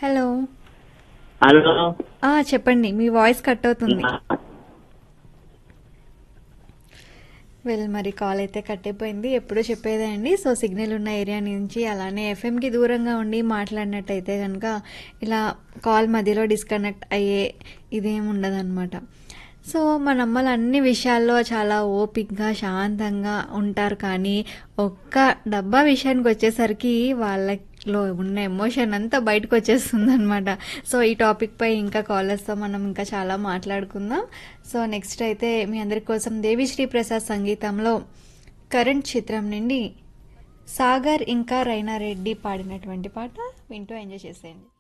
hello hello ఆ, చెప్పండి మీ వాయిస్ కట్ అవుతుంది వెల్ మరి కాల్ అయితే కట్ అయిపోయింది ఎప్పుడూ చెప్పేదే అండి సో సిగ్నల్ ఉన్న ఏరియా నుంచి అలానే ఎఫ్ఎంకి దూరంగా ఉండి మాట్లాడినట్టయితే కనుక ఇలా కాల్ మధ్యలో డిస్కనెక్ట్ అయ్యే ఇదేం ఉండదన్నమాట సో మన అమ్మలు అన్ని విషయాల్లో చాలా ఓపిక్గా శాంతంగా ఉంటారు కానీ ఒక్క డబ్బా విషయానికి వచ్చేసరికి వాళ్ళలో ఉన్న ఎమోషన్ అంతా బయటకు వచ్చేస్తుంది అనమాట సో ఈ టాపిక్ పై ఇంకా కాలర్స్తో మనం ఇంకా చాలా మాట్లాడుకుందాం సో నెక్స్ట్ అయితే మీ అందరి కోసం దేవిశ్రీ ప్రసాద్ సంగీతంలో కరెంట్ చిత్రం నుండి సాగర్ ఇంకా రైనారెడ్డి పాడినటువంటి పాట వింటూ ఎంజాయ్ చేసేయండి